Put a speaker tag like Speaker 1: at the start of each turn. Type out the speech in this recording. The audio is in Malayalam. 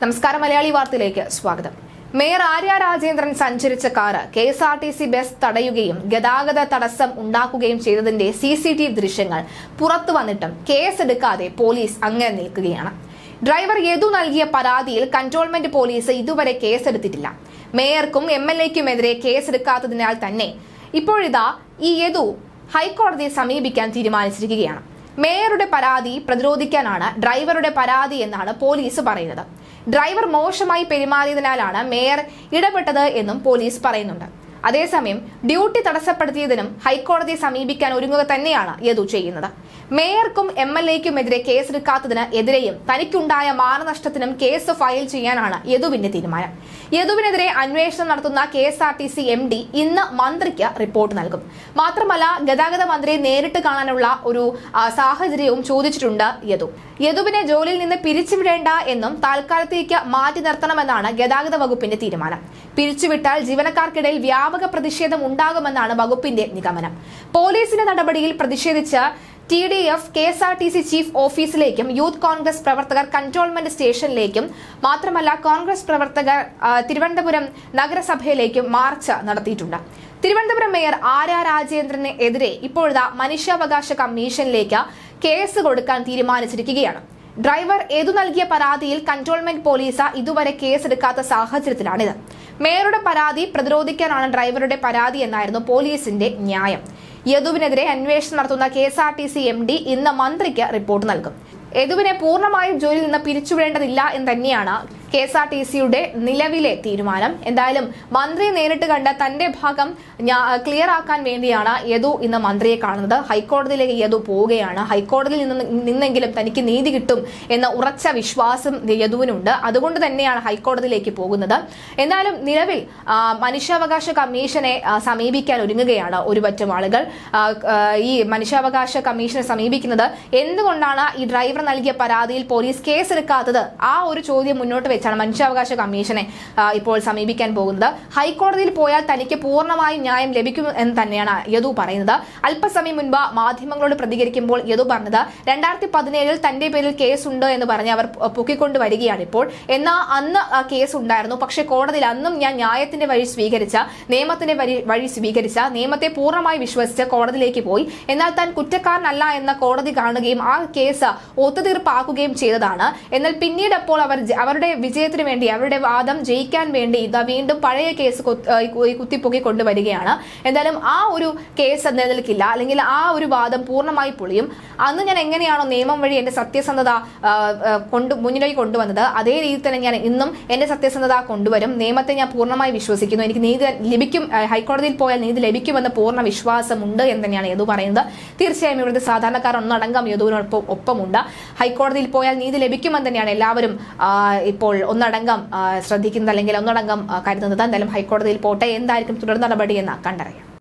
Speaker 1: നമസ്കാരം മലയാളി വാർത്തയിലേക്ക് സ്വാഗതം മേയർ ആര്യ രാജേന്ദ്രൻ സഞ്ചരിച്ച car K S R T C bus തടയുകയും ഗതാഗത തടസ്സം ഉണ്ടാക്കുകയും ചെയ്തതിന്റെ സി സി ടി വി ദൃശ്യങ്ങൾ പുറത്തു വന്നിട്ടും കേസെടുക്കാതെ പോലീസ് അങ്ങനെ നിൽക്കുകയാണ് ഡ്രൈവർ യദു നൽകിയ പരാതിയിൽ കൺട്രോൾമെന്റ് പോലീസ് ഇതുവരെ കേസെടുത്തിട്ടില്ല മേയർക്കും എം എൽ എക്കുമെതിരെ കേസെടുക്കാത്തതിനാൽ തന്നെ ഇപ്പോഴിതാ ഈ യദു ഹൈക്കോടതിയെ സമീപിക്കാൻ തീരുമാനിച്ചിരിക്കുകയാണ് മേയറുടെ പരാതി പ്രതിരോധിക്കാനാണ് ഡ്രൈവറുടെ പരാതി എന്നാണ് പോലീസ് പറയുന്നത് ഡ്രൈവർ മോശമായി പെരുമാറിയതിനാലാണ് മേയർ ഇടപെട്ടത് എന്നും പോലീസ് പറയുന്നുണ്ട് അതേസമയം ഡ്യൂട്ടി തടസ്സപ്പെടുത്തിയതിനും ഹൈക്കോടതിയെ സമീപിക്കാൻ ഒരുങ്ങുക തന്നെയാണ് യദു ചെയ്യുന്നത് മേയർക്കും എം എൽ എക്കുമെതിരെ കേസെടുക്കാത്തതിന് എതിരെയും തനിക്കുണ്ടായ മാനനഷ്ടത്തിനും കേസ് ഫയൽ ചെയ്യാനാണ് യദുവിന്റെ തീരുമാനം യദുവിനെതിരെ അന്വേഷണം നടത്തുന്ന K S R T C M D ഇന്ന് മന്ത്രിക്ക് റിപ്പോർട്ട് നൽകും മാത്രമല്ല ഗതാഗത മന്ത്രിയെ നേരിട്ട് കാണാനുള്ള ഒരു ആ, സാഹചര്യവും ചോദിച്ചിട്ടുണ്ട് യദു യദുവിനെ ജോലിയിൽ നിന്ന് പിരിച്ചുവിടേണ്ട എന്നും താൽക്കാലത്തേക്ക് മാറ്റി നിർത്തണമെന്നാണ് ഗതാഗത വകുപ്പിന്റെ തീരുമാനം പിരിച്ചുവിട്ടാൽ ജീവനക്കാർക്കിടയിൽ വ്യാപക പ്രതിഷേധം ഉണ്ടാകുമെന്നാണ് വകുപ്പിന്റെ നിഗമനം പോലീസിന്റെ നടപടിയിൽ പ്രതിഷേധിച്ച് T D F K S R T C chief ഓഫീസിലേക്കും യൂത്ത് കോൺഗ്രസ് പ്രവർത്തകർ കൺട്രോൾമെന്റ് സ്റ്റേഷനിലേക്കും മാത്രമല്ല കോൺഗ്രസ് പ്രവർത്തകർ ആ, തിരുവനന്തപുരം നഗരസഭയിലേക്കും മാർച്ച് നടത്തിയിട്ടുണ്ട് തിരുവനന്തപുരം മേയർ ആര്യ രാജേന്ദ്രന് എതിരെ ഇപ്പോഴത്തെ മനുഷ്യാവകാശ കമ്മീഷനിലേക്ക് കേസ് കൊടുക്കാൻ തീരുമാനിച്ചിരിക്കുകയാണ് ഡ്രൈവർ ഏതു നൽകിയ പരാതിയിൽ കൺട്രോൾമെന്റ് പോലീസ് ഇതുവരെ കേസെടുക്കാത്ത സാഹചര്യത്തിലാണിത് മേയറുടെ പരാതി പ്രതിരോധിക്കാനാണ് ഡ്രൈവറുടെ പരാതി എന്നായിരുന്നു പോലീസിന്റെ ന്യായം യദുവിനെതിരെ അന്വേഷണം നടത്തുന്ന K S R T C M D ഇന്ന് മന്ത്രിക്ക് റിപ്പോർട്ട് നൽകും യദുവിനെ പൂർണ്ണമായും ജോലിയിൽ നിന്ന് പിരിച്ചുവിടേണ്ടതില്ല എന്ന് തന്നെയാണ് കെ എസ് ആർ ടി സിയുടെ നിലവിലെ തീരുമാനം എന്തായാലും മന്ത്രിയെ നേരിട്ട് കണ്ട് തന്റെ ഭാഗം ക്ലിയർ ആക്കാൻ വേണ്ടിയാണ് യദു ഇന്ന് മന്ത്രിയെ കാണുന്നത് ഹൈക്കോടതിയിലേക്ക് യദു പോവുകയാണ് ഹൈക്കോടതിയിൽ നിന്ന് നിന്നെങ്കിലും തനിക്ക് നീതി കിട്ടും എന്ന ഉറച്ച വിശ്വാസം യദുവിനുണ്ട് അതുകൊണ്ട് തന്നെയാണ് ഹൈക്കോടതിയിലേക്ക് പോകുന്നത് എന്നാലും നിലവിൽ ആ, മനുഷ്യാവകാശ കമ്മീഷനെ ആ, സമീപിക്കാൻ ഒരുങ്ങുകയാണ് ഒരു പറ്റം ആളുകൾ ആ, ആ, ഈ മനുഷ്യാവകാശ കമ്മീഷനെ സമീപിക്കുന്നത് എന്തുകൊണ്ടാണ് ഈ ഡ്രൈവർ നൽകിയ പരാതിയിൽ പോലീസ് കേസെടുക്കാത്തത് ആ ഒരു ചോദ്യം മുന്നോട്ട് വെച്ചാണ് മനുഷ്യാവകാശ കമ്മീഷനെ ആ, ഇപ്പോൾ സമീപിക്കാൻ പോകുന്നത് ഹൈക്കോടതിയിൽ പോയാൽ തനിക്ക് പൂർണ്ണമായും ന്യായം ലഭിക്കും എന്ന് തന്നെയാണ് യദു പറയുന്നത് അല്പസമയം മുൻപ് മാധ്യമങ്ങളോട് പ്രതികരിക്കുമ്പോൾ യദു പറഞ്ഞത് രണ്ടായിരത്തി പതിനേഴിൽ തന്റെ പേരിൽ കേസുണ്ട് എന്ന് പറഞ്ഞ് അവർ പൊക്കിക്കൊണ്ട് വരികയാണ് ഇപ്പോൾ എന്നാൽ അന്ന് ആ കേസ് ഉണ്ടായിരുന്നു പക്ഷേ കോടതിയിൽ അന്നും ഞാൻ ന്യായത്തിന്റെ വഴി സ്വീകരിച്ച നിയമത്തിന്റെ വഴി വഴി സ്വീകരിച്ച നിയമത്തെ പൂർണ്ണമായി വിശ്വസിച്ച് കോടതിയിലേക്ക് പോയി എന്നാൽ താൻ കുറ്റക്കാരനല്ല എന്ന കോടതി കാണുകയും ആ കേസ് ഒത്തുതീർപ്പാക്കുകയും ചെയ്തതാണ് എന്നാൽ പിന്നീട് അപ്പോൾ അവർ ജ- അവരുടെ വിജയത്തിന് വേണ്ടി അവരുടെ വാദം ജയിക്കാൻ വേണ്ടി ഇതാ വീണ്ടും പഴയ കേസ് കുത്ത്- ആ, ഈ കുത്തിപ്പൊക്കി കൊണ്ടുവരികയാണ് എന്തായാലും ആ ഒരു കേസ് നിലനിൽക്കില്ല അല്ലെങ്കിൽ ആ ഒരു വാദം പൂർണ്ണമായി പൊളിയും അന്ന് ഞാൻ എങ്ങനെയാണോ നിയമം വഴി എന്റെ സത്യസന്ധത ആ, ആ, കൊണ്ട് മുന്നിലേക്ക് കൊണ്ടുവന്നത് അതേ രീതിയിൽ തന്നെ ഞാൻ ഇന്നും എന്റെ സത്യസന്ധത കൊണ്ടുവരും നിയമത്തെ ഞാൻ പൂർണ്ണമായി വിശ്വസിക്കുന്നു എനിക്ക് നീതി ലഭിക്കും ആ, ഹൈക്കോടതിയിൽ പോയാൽ നീതി ലഭിക്കുമെന്ന പൂർണ്ണ വിശ്വാസമുണ്ട് എന്ന് തന്നെയാണ് യദു പറയുന്നത് തീർച്ചയായും ഇവിടുത്തെ സാധാരണക്കാർ ഒന്നടങ്കം യദുവിനൊപ്പം ഒപ്പമുണ്ട് ഹൈക്കോടതിയിൽ പോയാൽ നീതി ലഭിക്കുമെന്ന് തന്നെയാണ് എല്ലാവരും ആ, ഇപ്പോൾ ഒന്നടങ്കം ആ, ശ്രദ്ധിക്കുന്നത് അല്ലെങ്കിൽ ഒന്നടങ്കം ആ, കരുതുന്നത് എന്തായാലും ഹൈക്കോടതിയിൽ പോട്ടെ എന്തായിരിക്കും തുടർ നടപടി എന്ന് കണ്ടറിയാം